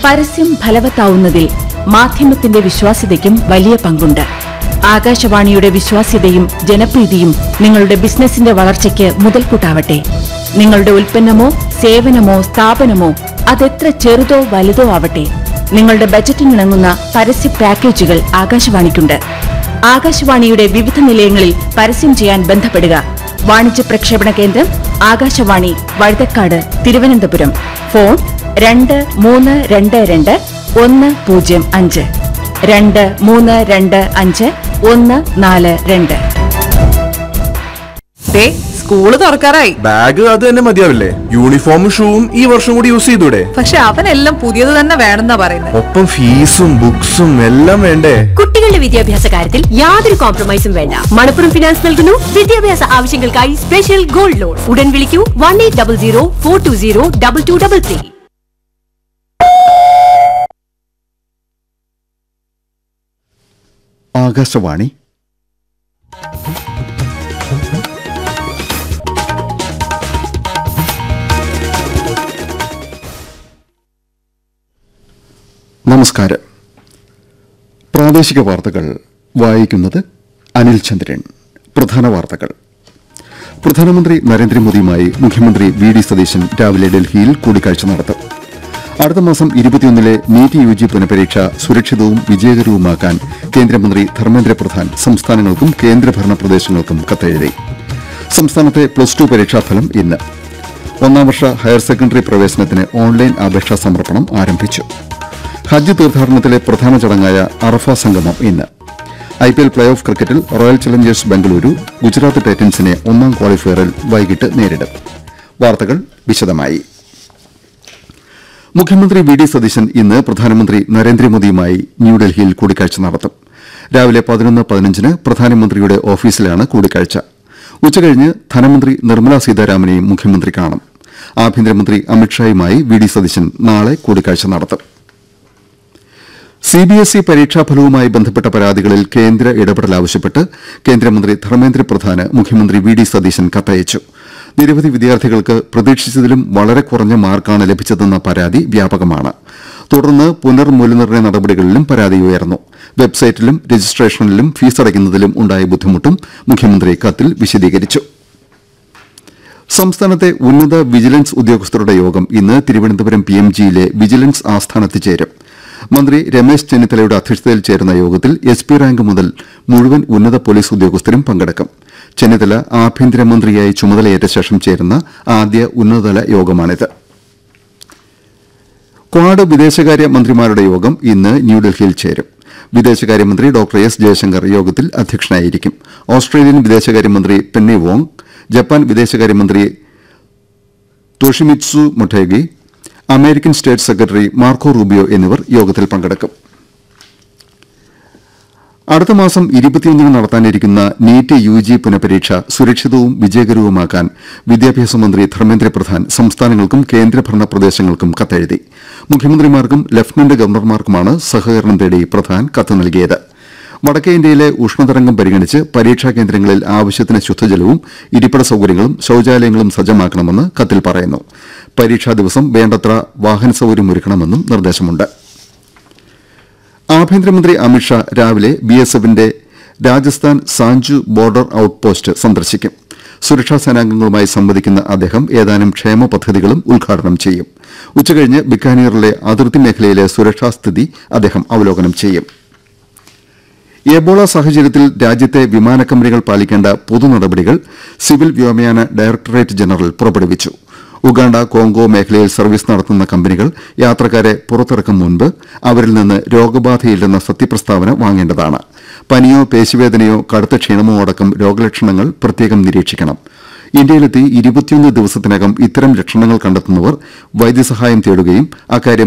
പരസ്യം ഫലവത്താവുന്നതിൽ മാധ്യമത്തിന്റെ വിശ്വാസ്യതയ്ക്കും വലിയ പങ്കുണ്ട് ആകാശവാണിയുടെ വിശ്വാസ്യതയും ജനപ്രീതിയും നിങ്ങളുടെ ബിസിനസിന്റെ വളർച്ചയ്ക്ക് മുതൽക്കൂട്ടാവട്ടെ നിങ്ങളുടെ ഉൽപ്പന്നമോ സേവനമോ സ്ഥാപനമോ അതെത്ര ചെറുതോ വലുതോ ആവട്ടെ നിങ്ങളുടെ ബജറ്റിനിണങ്ങുന്ന പരസ്യ പാക്കേജുകൾ ആകാശവാണിക്കുണ്ട് ആകാശവാണിയുടെ വിവിധ നിലയങ്ങളിൽ പരസ്യം ചെയ്യാൻ ബന്ധപ്പെടുക വാണിജ്യ പ്രക്ഷേപണ കേന്ദ്രം ആകാശവാണി വഴുതക്കാട് തിരുവനന്തപുരം ഫോൺ രണ്ട് മൂന്ന് രണ്ട് രണ്ട് ഒന്ന് പൂജ്യം അഞ്ച് രണ്ട് മൂന്ന് രണ്ട് അഞ്ച് ഒന്ന് നാല് രണ്ട് ദേ സ്കൂള് തുറക്കാറായി ബാഗ് അത് തന്നെ മതിയാവില്ലേ യൂണിഫോമും ഷൂവും ഈ വർഷം കൂടി യൂസ് ചെയ്തൂടെ പക്ഷെ അവനെല്ലാം പുതിയത് തന്നെ വേണമെന്നാ പറയുന്നത് ഒപ്പം ഫീസും ബുക്സും എല്ലാം വേണ്ടേ കുട്ടികളുടെ വിദ്യാഭ്യാസ കാര്യത്തിൽ യാതൊരു കോംപ്രമൈസും വേണ്ട മണപ്പുറം ഫിനാൻസ് നൽകുന്നു വിദ്യാഭ്യാസ ആവശ്യങ്ങൾക്കായി സ്പെഷ്യൽ ഗോൾഡ് ലോൺ ഉടൻ വിളിക്കൂ one eight double zero four two zero double two double three Akashvani നമസ്കാരം പ്രാദേശിക വാർത്തകൾ വായിക്കുന്നത് അനിൽ ചന്ദ്രൻ പ്രധാന വാർത്തകൾ പ്രധാനമന്ത്രി നരേന്ദ്രമോദിയുമായി മുഖ്യമന്ത്രി വി ഡി സതീശൻ രാവിലെ ഡൽഹിയിൽ കൂടിക്കാഴ്ച നടത്തും അടുത്ത മാസം ഇരുപത്തിയൊന്നിലെ നീറ്റ് യു ജി പുനഃപരീക്ഷ സുരക്ഷിതവും വിജയകരവുമാക്കാൻ കേന്ദ്രമന്ത്രി ധർമ്മേന്ദ്ര പ്രധാൻ സംസ്ഥാനങ്ങൾക്കും കേന്ദ്രഭരണ പ്രദേശങ്ങൾക്കും കത്തെഴുതി സംസ്ഥാനത്തെ പ്ലസ് ടു പരീക്ഷാഫലം ഇന്ന് ഒന്നാം വർഷ ഹയർ സെക്കൻഡറി പ്രവേശനത്തിന് ഓൺലൈൻ അപേക്ഷാ സമർപ്പണം ആരംഭിച്ചു ഹജ്ജ് തീർത്ഥാടനത്തിലെ പ്രധാന ചടങ്ങായ അറഫ സംഗമം ഇന്ന് I P L play off ക്രിക്കറ്റിൽ റോയൽ ചലഞ്ചേഴ്സ് ബംഗളൂരു ഗുജറാത്ത് ടൈറ്റൻസിനെ ഒന്നാം ക്വാളിഫയറിൽ വൈകിട്ട് നേരിടും വാർത്തകൾ വിശദമായി മുഖ്യമന്ത്രി വി ഡി സതീശൻ ഇന്ന് പ്രധാനമന്ത്രി നരേന്ദ്രമോദിയുമായി ന്യൂഡൽഹിയിൽ കൂടിക്കാഴ്ച നടത്തും രാവിലെ പതിനൊന്ന് പതിനഞ്ചിന് പ്രധാനമന്ത്രിയുടെ ഓഫീസിലാണ് കൂടിക്കാഴ്ച ഉച്ചകഴിഞ്ഞ് ധനമന്ത്രി നിർമ്മല സീതാരാമനെയും മുഖ്യമന്ത്രി കാണും ആഭ്യന്തരമന്ത്രി അമിത്ഷായുമായി വി ഡി സതീശൻ നാളെ കൂടിക്കാഴ്ച നടത്തും സിബിഎസ്ഇ പരീക്ഷാഫലവുമായി ബന്ധപ്പെട്ട പരാതികളിൽ കേന്ദ്ര ഇടപെടൽ ആവശ്യപ്പെട്ട് കേന്ദ്രമന്ത്രി ധർമ്മേന്ദ്ര പ്രധാന് മുഖ്യമന്ത്രി വി ഡി സതീശൻ കത്തയച്ചു നിരവധി വിദ്യാർത്ഥികൾക്ക് പ്രതീക്ഷിച്ചതിലും വളരെ കുറഞ്ഞ മാർക്കാണ് ലഭിച്ചതെന്ന പരാതി വ്യാപകമാണ് തുടർന്ന് പുനർമൂല്യനിർണ്ണയ നടപടികളിലും പരാതി ഉയർന്നു വെബ്സൈറ്റിലും രജിസ്ട്രേഷനിലും ഫീസ് അടയ്ക്കുന്നതിലും ഉണ്ടായ ബുദ്ധിമുട്ടും മുഖ്യമന്ത്രി കത്തിൽ വിശദീകരിച്ചു സംസ്ഥാനത്തെ ഉന്നത വിജിലൻസ് ഉദ്യോഗസ്ഥരുടെ യോഗം ഇന്ന് തിരുവനന്തപുരം പി എം ജിയിലെ വിജിലൻസ് ആസ്ഥാനത്ത് ചേരും മന്ത്രി രമേശ് ചെന്നിത്തലയുടെ അധ്യക്ഷതയിൽ ചേരുന്ന യോഗത്തിൽ എസ് പി റാങ്ക് മുതൽ മുഴുവൻ ഉന്നത പോലീസ് ഉദ്യോഗസ്ഥരും പങ്കെടുക്കും ചെന്നിത്തല ആഭ്യന്തരമന്ത്രിയായി ചുമതലയേറ്റ ശേഷം ചേരുന്ന ആദ്യ ഉന്നതതല യോഗമാണിത് ക്വാഡ് വിദേശകാര്യ മന്ത്രിമാരുടെ യോഗം ഇന്ന് ന്യൂഡൽഹിയിൽ ചേരും വിദേശകാര്യമന്ത്രി ഡോക്ടർ എസ് ജയശങ്കർ യോഗത്തിൽ അധ്യക്ഷനായിരിക്കും ഓസ്ട്രേലിയൻ വിദേശകാര്യമന്ത്രി പെന്നി വോങ് ജപ്പാൻ വിദേശകാര്യമന്ത്രി Toshimitsu Motegi American state secretary Marco Rubio എന്നിവർ യോഗത്തിൽ പങ്കെടുക്കും അടുത്ത മാസം ഇരുപത്തിയൊന്നിന് നടത്താനിരിക്കുന്ന നീറ്റ് യു ജി പുനഃപരീക്ഷ സുരക്ഷിതവും വിജയകരവുമാക്കാൻ വിദ്യാഭ്യാസ മന്ത്രി ധർമ്മേന്ദ്ര പ്രധാൻ സംസ്ഥാനങ്ങൾക്കും കേന്ദ്രഭരണ പ്രദേശങ്ങൾക്കും കത്തെഴുതി മുഖ്യമന്ത്രിമാർക്കും ലഫ്റ്റനന്റ് ഗവർണർമാർക്കുമാണ് സഹകരണം തേടി പ്രധാൻ കത്ത് നൽകിയത് വടക്കേ ഇന്ത്യയിലെ ഉഷ്ണതരംഗം പരിഗണിച്ച് പരീക്ഷാ കേന്ദ്രങ്ങളിൽ ആവശ്യത്തിന് ശുദ്ധജലവും ഇരിപ്പിട സൌകര്യങ്ങളും ശൌചാലയങ്ങളും സജ്ജമാക്കണമെന്ന് കത്തിൽ പറയുന്നു പരീക്ഷാ ദിവസം വേണ്ടത്ര വാഹന സൌകര്യം ഒരുക്കണമെന്നും നിർദ്ദേശമുണ്ട് ആഭ്യന്തരമന്ത്രി അമിത്ഷാ രാവിലെ ബി എസ് എഫിന്റെ Rajasthan Sanchu border out post സന്ദർശിക്കും സുരക്ഷാ സേനാംഗങ്ങളുമായി സംവദിക്കുന്ന അദ്ദേഹം ഏതാനും ക്ഷേമ പദ്ധതികളും ഉദ്ഘാടനം ചെയ്യും ഉച്ചകഴിഞ്ഞ് ബിക്കാനീറിലെ അതിർത്തി മേഖലയിലെ സുരക്ഷാ സ്ഥിതി അദ്ദേഹം അവലോകനം ചെയ്യും എബോള സാഹചര്യത്തിൽ രാജ്യത്തെ വിമാന കമ്പനികൾ പാലിക്കേണ്ട പൊതു നടപടികൾ സിവിൽ വ്യോമയാന ഡയറക്ടറേറ്റ് ജനറൽ പുറപ്പെടുവിച്ചു ഉഗാണ്ട കോങ്കോ മേഖലയിൽ സർവീസ് നടത്തുന്ന കമ്പനികൾ യാത്രക്കാരെ പുറത്തിറക്കും മുൻപ് അവരിൽ നിന്ന് രോഗബാധയില്ലെന്ന സത്യപ്രസ്താവന വാങ്ങേണ്ടതാണ് പനിയോ പേശിവേദനയോ കടുത്ത ക്ഷീണമോ അടക്കം രോഗലക്ഷണങ്ങൾ പ്രത്യേകം നിരീക്ഷിക്കണം ഇന്ത്യയിലെത്തി ഇരുപത്തിയൊന്ന് ദിവസത്തിനകം ഇത്തരം ലക്ഷണങ്ങൾ കണ്ടെത്തുന്നവർ വൈദ്യസഹായം തേടുകയും അക്കാര്യം